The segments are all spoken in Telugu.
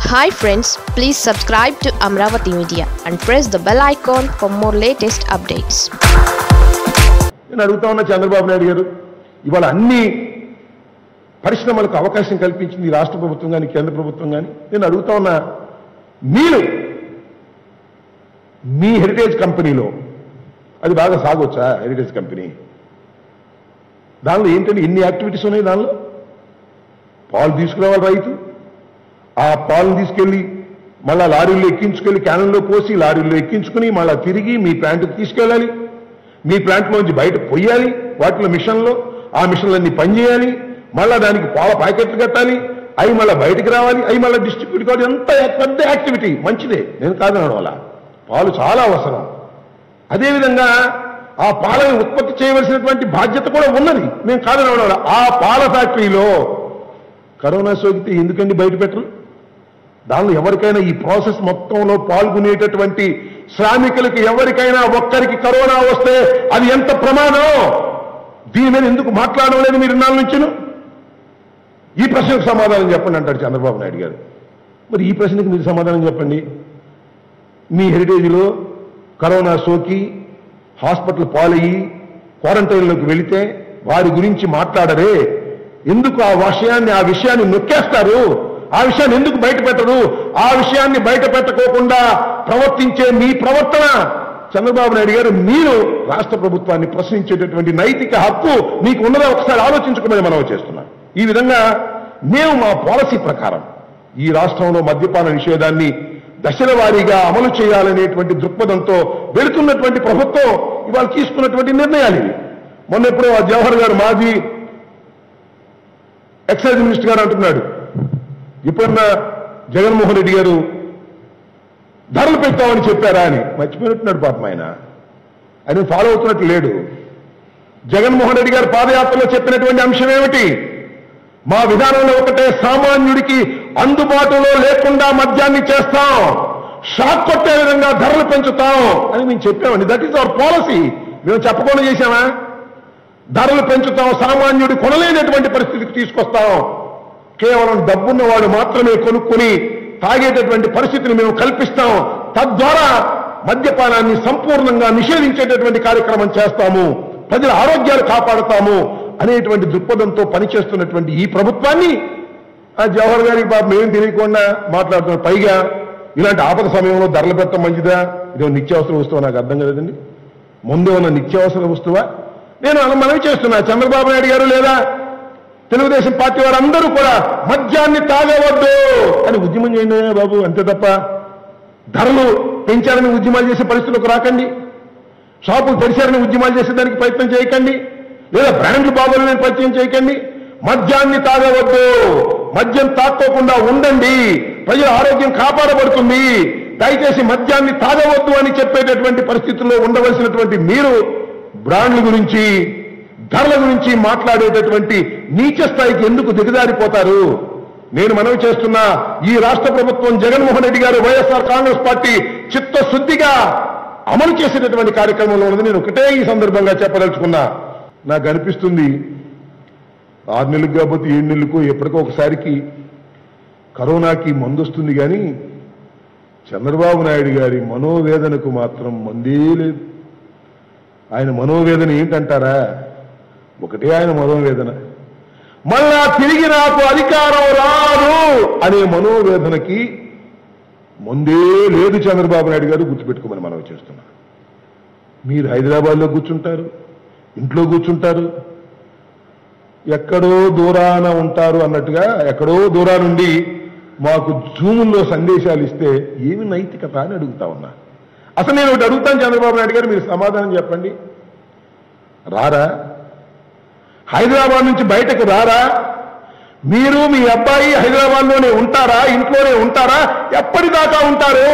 hi friends please subscribe to Amaravati media and press the bell icon for more latest updates నేను అడుగుతా ఉన్నా చంద్రబాబు నాయుడు గారు ఇవాళ అన్ని పరిశ్రమలకు అవకాశం కల్పించింది ఈ రాష్ట్ర ప్రభుత్వం కానీ కేంద్ర ప్రభుత్వం కానీ నేను అడుగుతా ఉన్నా మీరు మీ హెరిటేజ్ కంపెనీలో అది బాగా సాగొచ్చా హెరిటేజ్ కంపెనీ దానిలో ఏంటంటే ఎన్ని యాక్టివిటీస్ ఉన్నాయి దానిలో పాలు తీసుకురావాలి రైతు ఆ పాలను తీసుకెళ్లి మళ్ళా లారీల్లో ఎక్కించుకెళ్లి క్యాన్లో పోసి లారీల్లో ఎక్కించుకుని మళ్ళా తిరిగి మీ ప్లాంట్కి తీసుకెళ్ళాలి మీ ప్లాంట్లోంచి బయట పొయ్యాలి వాటిలో మిషన్లో ఆ మిషన్లన్నీ పనిచేయాలి మళ్ళా దానికి పాల ప్యాకెట్లు కట్టాలి అవి మళ్ళీ బయటికి రావాలి అవి మళ్ళీ డిస్ట్రిబ్యూట్ కావాలి ఎంత పెద్ద యాక్టివిటీ మంచిదే నేను కాదనడం వల్ల పాలు చాలా అవసరం అదేవిధంగా ఆ పాలను ఉత్పత్తి చేయవలసినటువంటి బాధ్యత కూడా ఉన్నది నేను కాదనడం వల్ల ఆ పాల ఫ్యాక్టరీలో కరోనా సోకితే ఎందుకండి బయట పెట్టరు దానిలో ఎవరికైనా ఈ ప్రాసెస్ మొత్తంలో పాల్గొనేటటువంటి శ్రామికులకి ఎవరికైనా ఒక్కరికి కరోనా వస్తే అది ఎంత ప్రమాదం దీని మీద ఎందుకు మాట్లాడడం లేదు మీరు నాలుగు నుంచిను ఈ ప్రశ్నకు సమాధానం చెప్పండి అంటాడు చంద్రబాబు నాయుడు గారు మరి ఈ ప్రశ్నకు మీరు సమాధానం చెప్పండి మీ హెరిటేజ్లో కరోనా సోకి హాస్పిటల్ పాలయ్యి క్వారంటైన్లోకి వెళితే వారి గురించి మాట్లాడరే ఎందుకు ఆ విషయాన్ని ఆ విషయాన్ని నొక్కేస్తారు ఆ విషయాన్ని ఎందుకు బయట పెట్టరు ఆ విషయాన్ని బయట పెట్టకోకుండా ప్రవర్తించే మీ ప్రవర్తన చంద్రబాబు నాయుడు గారు మీరు రాష్ట్ర ప్రభుత్వాన్ని ప్రశ్నించేటటువంటి నైతిక హక్కు మీకు ఉన్నదా ఒకసారి ఆలోచించుకోమని మనం చేస్తున్నాం ఈ విధంగా మేము మా పాలసీ ప్రకారం ఈ రాష్ట్రంలో మద్యపాన నిషేధాన్ని దశల వారీగా అమలు చేయాలనేటువంటి దృక్పథంతో వెళుతున్నటువంటి ప్రభుత్వం ఇవాళ తీసుకున్నటువంటి నిర్ణయాలు ఇవి మొన్న ఎప్పుడో ఆ జవహర్ గారు మాజీ ఎక్సైజ్ మినిస్టర్ గారు అంటున్నాడు ఇప్పుడున్న జగన్మోహన్ రెడ్డి గారు ధరలు పెడతామని చెప్పారా అని మర్చిపోయినట్టున్నాడు పాపం ఆయన ఆయన ఫాలో అవుతున్నట్టు లేడు జగన్మోహన్ రెడ్డి గారు పాదయాత్రలో చెప్పినటువంటి అంశం ఏమిటి మా విధానంలో ఒకటే సామాన్యుడికి అందుబాటులో లేకుండా మద్యాన్ని చేస్తాం షాక్ కొట్టే విధంగా ధరలు పెంచుతాం అని మేము చెప్పామండి దట్ ఈస్ అవర్ పాలసీ మేము చెప్పకుండా చేశామా ధరలు పెంచుతాం సామాన్యుడు కొనలేనటువంటి పరిస్థితికి తీసుకొస్తాం కేవలం డబ్బున్నవాడు మాత్రమే కొనుక్కొని తాగేటటువంటి పరిస్థితిని మేము కల్పిస్తాం తద్వారా మద్యపానాన్ని సంపూర్ణంగా నిషేధించేటటువంటి కార్యక్రమం చేస్తాము ప్రజల ఆరోగ్యాలు కాపాడుతాము అనేటువంటి దృక్పథంతో పనిచేస్తున్నటువంటి ఈ ప్రభుత్వాన్ని ఆ జవహర్ గారికి పాపం ఏం తెలియకుండా మాట్లాడుతున్నారు పైగా ఇలాంటి ఆపద సమయంలో ధరలు పెట్టడం మంచిదా ఇదో నిత్యావసర వస్తువు నాకు అర్థం కదండి ముందే ఉన్న నిత్యావసర వస్తువా నేను అలా మనవి చేస్తున్నా చంద్రబాబు నాయుడు గారు లేదా తెలుగుదేశం పార్టీ వారందరూ కూడా మద్యాన్ని తాగవద్దు అని ఉద్యమం చేయండి బాబు అంతే తప్ప ధరలు పెంచాలని ఉద్యమాలు చేసే పరిస్థితులకు రాకండి షాపులు తెరిచారని ఉద్యమాలు చేసేదానికి ప్రయత్నం చేయకండి లేదా బ్రాండ్లు బాగోలని పరిచయం చేయకండి మద్యాన్ని తాగవద్దు మద్యం తాక్కోకుండా ఉండండి ప్రజల ఆరోగ్యం కాపాడబడుతుంది దయచేసి మద్యాన్ని తాగవద్దు అని చెప్పేటటువంటి పరిస్థితుల్లో ఉండవలసినటువంటి మీరు బ్రాండ్ల గురించి ధరల గురించి మాట్లాడేటటువంటి నీచ స్థాయికి ఎందుకు దిగజారిపోతారు నేను మనవి చేస్తున్నా ఈ రాష్ట్ర ప్రభుత్వం జగన్మోహన్ రెడ్డి గారు వైఎస్ఆర్ కాంగ్రెస్ పార్టీ చిత్తశుద్ధిగా అమలు చేసేటటువంటి కార్యక్రమంలో ఉన్నది నేను ఒకటే ఈ సందర్భంగా చెప్పదలుచుకున్నా నాకు అనిపిస్తుంది ఆరు నెలలకు కాకపోతే ఏడు నెలలకు ఎప్పటికో ఒకసారికి కరోనాకి మందు వస్తుంది కానీ చంద్రబాబు నాయుడు గారి మనోవేదనకు మాత్రం మందే లేదు ఆయన మనోవేదన ఏంటంటారా ఒకటే ఆయన మనోవేదన మళ్ళా తిరిగి నాకు అధికారం రాదు అనే మనోవేదనకి ముందే లేదు చంద్రబాబు నాయుడు గారు గుర్తుపెట్టుకోమని మనం చేస్తున్నాం మీరు హైదరాబాద్లో కూర్చుంటారు ఇంట్లో కూర్చుంటారు ఎక్కడో దూరాన ఉంటారు అన్నట్టుగా ఎక్కడో దూరా నుండి మాకు జూముల్లో సందేశాలు ఇస్తే ఏమి నైతికత అని అడుగుతా ఉన్నా అసలు నేను ఒకటి అడుగుతాను చంద్రబాబు నాయుడు గారు మీరు సమాధానం చెప్పండి రారా హైదరాబాద్ నుంచి బయటకు రారా మీరు మీ అబ్బాయి హైదరాబాద్లోనే ఉంటారా ఇంట్లోనే ఉంటారా ఎప్పటిదాకా ఉంటారు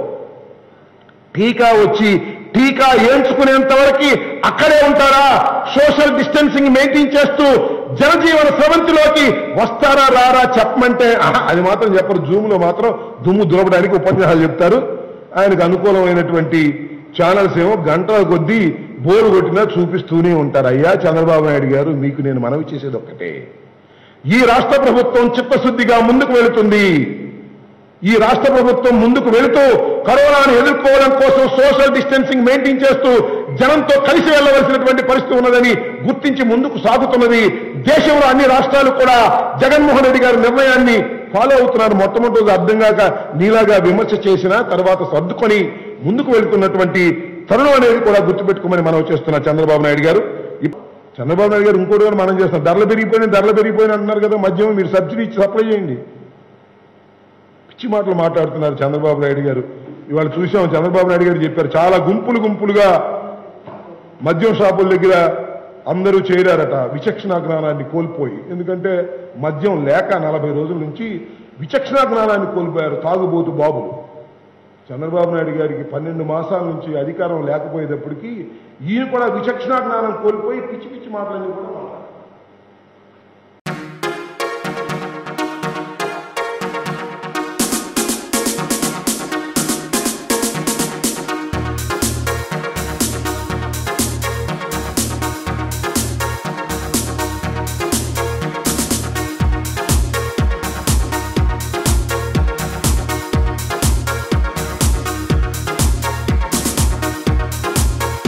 టీకా వచ్చి టీకా ఏంచుకునేంత వరకు అక్కడే ఉంటారా సోషల్ డిస్టెన్సింగ్ మెయింటైన్ చేస్తూ జనజీవన స్రవంతిలోకి వస్తారా రారా చెప్పమంటే ఆహా, అది మాత్రం చెప్పరు జూమ్ లో మాత్రం దుమ్ము దులపడానికి ఉపన్యాసాలు చెప్తారు ఆయనకు అనుకూలమైనటువంటి ఛానల్స్ ఏమో గంటల కొద్దీ బోరు కొట్టినా చూపిస్తూనే ఉంటారు అయ్యా చంద్రబాబు నాయుడు గారు మీకు నేను మనవి చేసేది ఒక్కటే ఈ రాష్ట్ర ప్రభుత్వం చిత్తశుద్ధిగా ముందుకు వెళుతుంది ఈ రాష్ట్ర ప్రభుత్వం ముందుకు వెళుతూ కరోనాను ఎదుర్కోవడం కోసం సోషల్ డిస్టెన్సింగ్ మెయింటైన్ చేస్తూ జనంతో కలిసి వెళ్ళవలసినటువంటి పరిస్థితి ఉన్నదని గుర్తించి ముందుకు సాగుతున్నది దేశంలో అన్ని రాష్ట్రాలు కూడా జగన్మోహన్ రెడ్డి గారి నిర్ణయాన్ని ఫాలో అవుతున్నారు మొట్టమొదటి అర్థం కాక నీలాగా విమర్శ చేసిన తర్వాత సర్దుకొని ముందుకు వెళ్తున్నటువంటి తరుణం అనేది కూడా గుర్తుపెట్టుకోమని మనం చేస్తున్న చంద్రబాబు నాయుడు గారు ఇప్- చంద్రబాబు నాయుడు గారు ఇంకోటి కూడా మనం చేస్తాం ధరలు పెరిగిపోయినాయి ధరలు పెరిగిపోయినాయి అంటున్నారు కదా మద్యం మీరు సబ్సిడీ ఇచ్చి సప్లై చేయండి పిచ్చి మాటలు మాట్లాడుతున్నారు చంద్రబాబు నాయుడు గారు ఇవాళ చూసాం చంద్రబాబు నాయుడు గారు చెప్పారు చాలా గుంపులు గుంపులుగా మద్యం షాపుల దగ్గర అందరూ చేరారట విచక్షణ జ్ఞానాన్ని కోల్పోయి ఎందుకంటే మద్యం లేక నలభై రోజుల నుంచి విచక్షణ జ్ఞానాన్ని కోల్పోయారు తాగుబోతు బాబులు చంద్రబాబు నాయుడు గారికి పన్నెండు మాసాల నుంచి అధికారం లేకపోయేటప్పటికీ ఈయన కూడా విచక్షణ జ్ఞానం కోల్పోయి పిచ్చి పిచ్చి మాటలన్నీ కూడా మాట్లాడారు